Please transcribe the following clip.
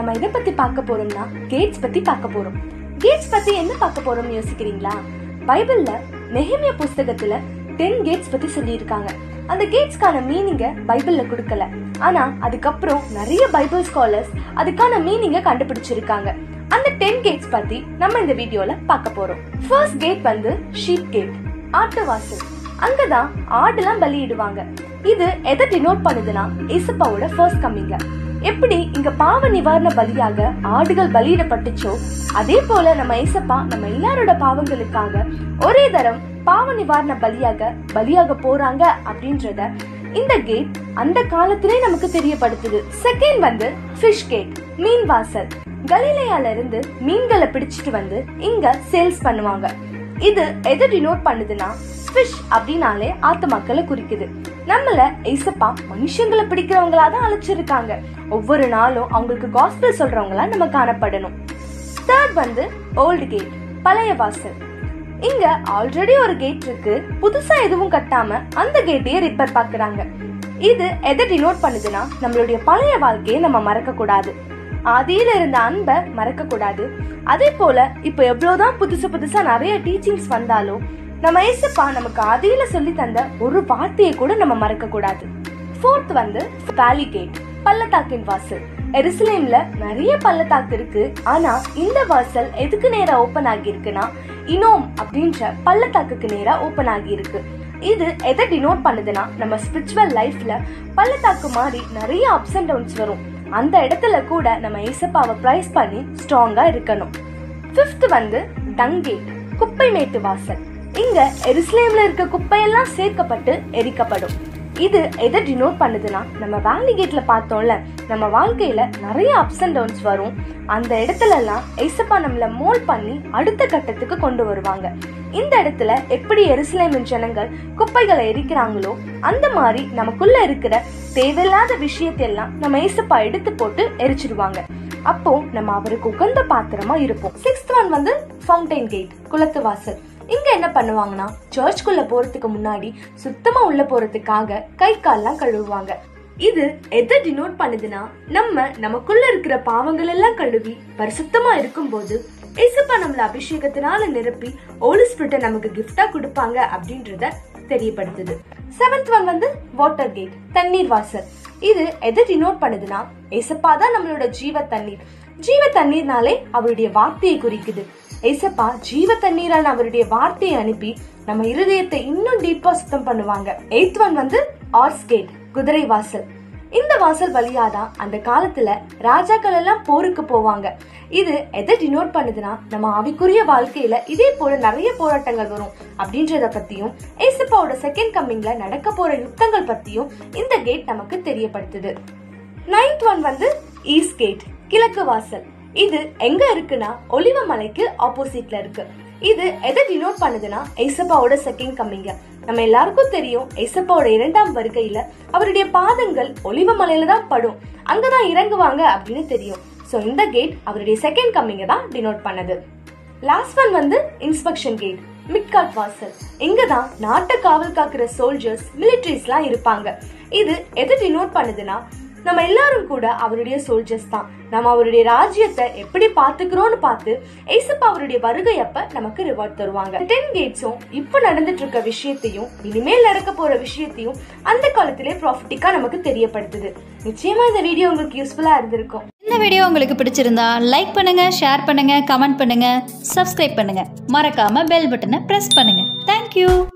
நம்ம எதை பத்தி பார்க்க போறோம்னா கேட்ஸ் பத்தி பார்க்க போறோம் கேட்ஸ் பத்தி என்ன பார்க்க போறோம்னு யோசிக்கிறீங்களா பைபிள்ல நெஹெமியா புஸ்தகத்துல டென் கேட்ஸ் பத்தி சொல்லியிருக்காங்க அந்த கேட்ஸ்க்கான மீனிங்க பைபிள்ல கொடுக்கல ஆனா அதுக்கப்புறம் நிறைய பைபிள் ஸ்காலர்ஸ் அதுக்கான மீனிங்க கண்டுபிடிச்சிருக்காங்க அந்த டென் கேட்ஸ் பத்தி நம்ம இந்த வீடியோல பார்க்க போறோம் ஃபர்ஸ்ட் கேட் வந்து ஷீப் கேட் ஆட்டு வாசல் அங்கதான் ஆடுலாம் பலியிடுவாங்க இது எதை டினோட் பண்ணுதுன்னா இசப்பாவோட ஃபர்ஸ்ட் கம்மிங்க எப்படி இங்க பாவ நிவாரண பலியாக ஆடுகள் பலியிடப்பட்டுச்சோ அதே போல நம்ம ஏசப்பா நம்ம எல்லாரோட பாவங்களுக்காக ஒரே தரம் பாவ நிவாரண பலியாக பலியாக போறாங்க அப்படின்றத இந்த கேட் அந்த காலத்திலே நமக்கு தெரியப்படுத்துது செகண்ட் வந்து ஃபிஷ் கேட் மீன் வாசல் கலிலேயால இருந்து மீன்களை பிடிச்சிட்டு வந்து இங்க சேல்ஸ் பண்ணுவாங்க இது எது டினோட் பண்ணுதுன்னா ஃபிஷ் அப்படின்னாலே ஆத்து மக்களை குறிக்குது நம்மள ஏசப்பா மனுஷங்களை பிடிக்கிறவங்களா தான் அழைச்சிருக்காங்க ஒவ்வொரு நாளும் அவங்களுக்கு காஸ்பல் சொல்றவங்களா நம்ம காணப்படணும் தேர்ட் வந்து ஓல்டு கேட் பழைய வாசல் இங்க ஆல்ரெடி ஒரு கேட் இருக்கு புதுசா எதுவும் கட்டாம அந்த கேட்டையே ரிப்பேர் பாக்குறாங்க இது எதை டினோட் பண்ணுதுன்னா நம்மளுடைய பழைய வாழ்க்கையை நம்ம மறக்க கூடாது ஆதியில இருந்த அன்பை மறக்க கூடாது அதே போல இப்ப எவ்வளவுதான் புதுசு புதுசா நிறைய டீச்சிங்ஸ் வந்தாலும் நம்ம ஏசப்பா நமக்கு ஆதியில சொல்லி தந்த ஒரு வார்த்தையை கூட நம்ம மறக்க கூடாது ஃபோர்த் வந்து வேலி கேட் பள்ளத்தாக்கின் வாசல் எருசலேம்ல நிறைய பள்ளத்தாக்கு இருக்கு ஆனா இந்த வாசல் எதுக்கு நேரா ஓபன் ஆகி இருக்குன்னா இனோம் அப்படின்ற பள்ளத்தாக்குக்கு நேரா ஓபன் ஆகி இருக்கு இது எதை டினோட் பண்ணுதுன்னா நம்ம ஸ்பிரிச்சுவல் லைஃப்ல பள்ளத்தாக்கு மாதிரி நிறைய அப்ஸ் அண்ட் டவுன்ஸ் வரும் அந்த இடத்துல கூட நம்ம ஏசப்பாவை ப்ரைஸ் பண்ணி ஸ்ட்ராங்கா இருக்கணும் ஃபிஃப்த் வந்து டங்கேட் குப்பை மேட்டு வாசல் இங்க எருசலேம்ல இருக்க குப்பையெல்லாம் சேர்க்கப்பட்டு எரிக்கப்படும் இது எதை டினோட் பண்ணுதுன்னா நம்ம வேலி கேட்ல பார்த்தோம்ல நம்ம வாழ்க்கையில நிறைய அப்ஸ் அண்ட் டவுன்ஸ் வரும் அந்த இடத்துல எல்லாம் ஏசப்பா நம்மள மோல் பண்ணி அடுத்த கட்டத்துக்கு கொண்டு வருவாங்க இந்த இடத்துல எப்படி எருசலேமின் ஜனங்கள் குப்பைகளை எரிக்கிறாங்களோ அந்த மாதிரி நமக்குள்ள இருக்கிற தேவையில்லாத விஷயத்தையெல்லாம் நம்ம ஏசப்பா எடுத்து போட்டு எரிச்சிருவாங்க அப்போ நம்ம அவருக்கு உகந்த பாத்திரமா இருப்போம் சிக்ஸ்த் ஒன் வந்து ஃபவுண்டைன் கேட் குளத்து வாசல் இங்க என்ன பண்ணுவாங்கன்னா சர்ச்குள்ள போறதுக்கு முன்னாடி சுத்தமா உள்ள போறதுக்காக கை கால்லாம் கழுவுவாங்க இது எதை டினோட் பண்ணுதுன்னா நம்ம நமக்குள்ள இருக்கிற பாவங்கள் எல்லாம் கழுவி பரிசுத்தமா இருக்கும்போது ஏசப்பா நம்மள அபிஷேகத்தினால நிரப்பி ஓலி ஸ்பிரிட்ட நமக்கு கிஃப்டா கொடுப்பாங்க அப்படின்றத தெரியப்படுத்துது செவன்த் ஒன் வந்து வாட்டர் கேட் தண்ணீர் வாசல் இது எதை டினோட் பண்ணுதுன்னா ஏசப்பா தான் நம்மளோட ஜீவ தண்ணீர் ஜீவ தண்ணீர்னாலே அவருடைய வார்த்தையை குறிக்குது ஏசப்பா ஜீவ தண்ணீரான அவருடைய வார்த்தையை அனுப்பி நம்ம இருதயத்தை இன்னும் டீப்பா சுத்தம் பண்ணுவாங்க எய்த் ஒன் வந்து ஆர்ஸ் கேட் குதிரை வாசல் இந்த வாசல் வழியாதான் அந்த காலத்துல ராஜாக்கள் எல்லாம் போருக்கு போவாங்க இது எதை டினோட் பண்ணுதுன்னா நம்ம ஆவிக்குரிய வாழ்க்கையில இதே போல நிறைய போராட்டங்கள் வரும் அப்படின்றத பத்தியும் ஏசப்பாவோட செகண்ட் கம்மிங்ல நடக்க போற யுத்தங்கள் பத்தியும் இந்த கேட் நமக்கு தெரியப்படுத்துது நைன்த் ஒன் வந்து ஈஸ்ட் கேட் கிழக்கு வாசல் இது எங்க இருக்குன்னா ஒலிவ மலைக்கு ஆப்போசிட்ல இருக்கு இது எதை டினோட் பண்ணுதுன்னா ஏசப்பாவோட செகண்ட் கம்மிங்க நம்ம எல்லாருக்கும் தெரியும் ஏசப்பாவோட இரண்டாம் வருகையில அவருடைய பாதங்கள் ஒலிவ மலையில தான் படும் அங்கதான் இறங்குவாங்க அப்படின்னு தெரியும் சோ இந்த கேட் அவருடைய செகண்ட் கம்மிங்க தான் டினோட் பண்ணது லாஸ்ட் ஒன் வந்து இன்ஸ்பெக்ஷன் கேட் மிட்காட் வாசல் இங்கதான் நாட்டை காவல் காக்குற சோல்ஜர்ஸ் மிலிட்ரிஸ்லாம் இருப்பாங்க இது எது டினோட் பண்ணுதுன்னா நம்ம எல்லாரும் கூட அவருடைய சோல்ஜர்ஸ் தான் நம்ம அவருடைய ராஜ்யத்தை எப்படி பாத்துக்கிறோம்னு பார்த்து ஏசப்பா அவருடைய வருகை அப்ப நமக்கு ரிவார்ட் தருவாங்க டென் கேட்ஸும் இப்ப நடந்துட்டு இருக்க விஷயத்தையும் இனிமேல் நடக்க போற விஷயத்தையும் அந்த காலத்திலே ப்ராஃபிட்டிக்கா நமக்கு தெரியப்படுத்துது நிச்சயமா இந்த வீடியோ உங்களுக்கு யூஸ்ஃபுல்லா இருந்திருக்கும் இந்த வீடியோ உங்களுக்கு பிடிச்சிருந்தா லைக் பண்ணுங்க ஷேர் பண்ணுங்க கமெண்ட் பண்ணுங்க சப்ஸ்கிரைப் பண்ணுங்க மறக்காம பெல் பட்டனை பிரஸ் பண்ணுங்க தேங்க்யூ